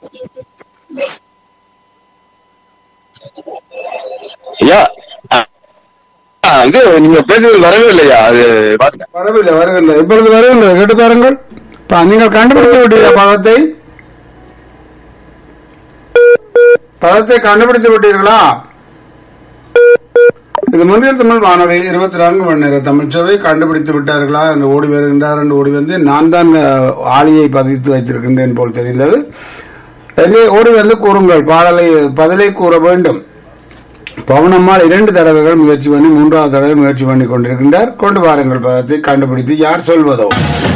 ஐயா அ- ஆ, இது நீங்க பேசுறது வரவே இல்லையா அது பாருங்க வரவில்லை வருகின்ற இப்பொழுது வருகின்ற கேட்டு பாருங்கள் பா- நீங்கள் கண்டுபிடித்து விட்டீர்கள் பதத்தை பதத்தை கண்டுபிடித்து விட்டீர்களா இது முன்னில் தமிழ் வானொலி இருபத்தி நான்கு மணி நேர தமிழ்ச்சவை கண்டுபிடித்து விட்டார்களா என்று ஓடி வருகின்றார் என்று ஓடி வந்து நான் தான் அஹ், ஆளியை பதித்து வைத்திருக்கின்றேன் போல் தெரிந்தது எனவே ஓடி வந்து கூறுங்கள் பாடலை பதிலை கூற வேண்டும் பவனம்மாள் இரண்டு தடவைகள் முயற்சி பண்ணி மூன்றாவது தடவை முயற்சி பண்ணி கொண்டிருக்கின்றார் கொண்டு வாருங்கள் பதத்தை கண்டுபிடித்து யார் சொல்வதோ